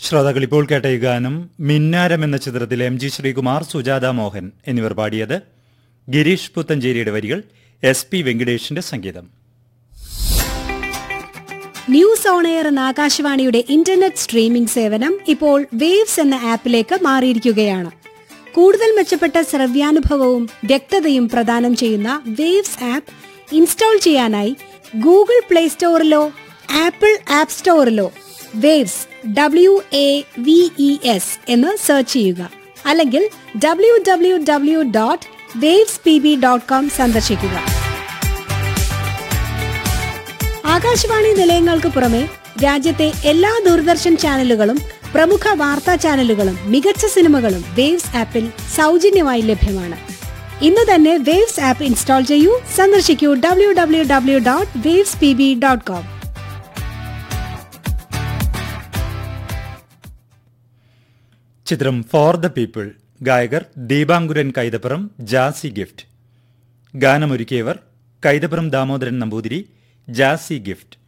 ശ്രോതാക്കൾ ഇപ്പോൾ കേട്ട ഈ ഗാനം മിന്നാരം എന്ന ചിത്രത്തിൽ എം ജി ശ്രീകുമാർ സുജാത മോഹൻ എന്നിവർ പാടിയത് ഗിരീഷ് പുത്തഞ്ചേരിയുടെ വരികൾ എസ് പി വെങ്കടേഷിന്റെ സംഗീതം ന്യൂസ് ഓൺ എയർ എന്ന ആകാശവാണിയുടെ ഇന്റർനെറ്റ് സ്ട്രീമിംഗ് സേവനം ഇപ്പോൾ വേവ്സ് എന്ന ആപ്പിലേക്ക് മാറിയിരിക്കുകയാണ് കൂടുതൽ മെച്ചപ്പെട്ട ശ്രവ്യാനുഭവവും വ്യക്തതയും പ്രദാനം ചെയ്യുന്ന വേവ്സ് ആപ്പ് ഇൻസ്റ്റാൾ ചെയ്യാനായി ഗൂഗിൾ പ്ലേ സ്റ്റോറിലോ ആപ്പിൾ ആപ്പ് സ്റ്റോറിലോ Waves W A V E S എന്ന് സെർച്ച് ചെയ്യുക അല്ലെങ്കിൽ W W W dot waves P B dot com സന്ദർശിക്കുക ആകാശവാണി നിലയങ്ങൾക്ക് പുറമെ രാജ്യത്തെ എല്ലാ ദൂരദർശൻ ചാനലുകളും പ്രമുഖ വാർത്താ ചാനലുകളും മികച്ച സിനിമകളും വേവ്സ് ആപ്പിൽ സൗജന്യമായി ലഭ്യമാണ് ഇന്ന് തന്നെ വേവ്സ് ആപ്പ് ഇൻസ്റ്റാൾ ചെയ്യൂ സന്ദർശിക്കൂ W W W dot waves P B dot com ചിത്രം ഫോർ ദ പീപ്പിൾ ഗായകർ ദീപാങ്കുരൻ കൈതപ്പുറം ജാസി ഗിഫ്റ്റ് ഗാനമൊരുക്കിയവർ കൈതപ്പുറം ദാമോദരൻ നമ്പൂതിരി ജാസി ഗിഫ്റ്റ്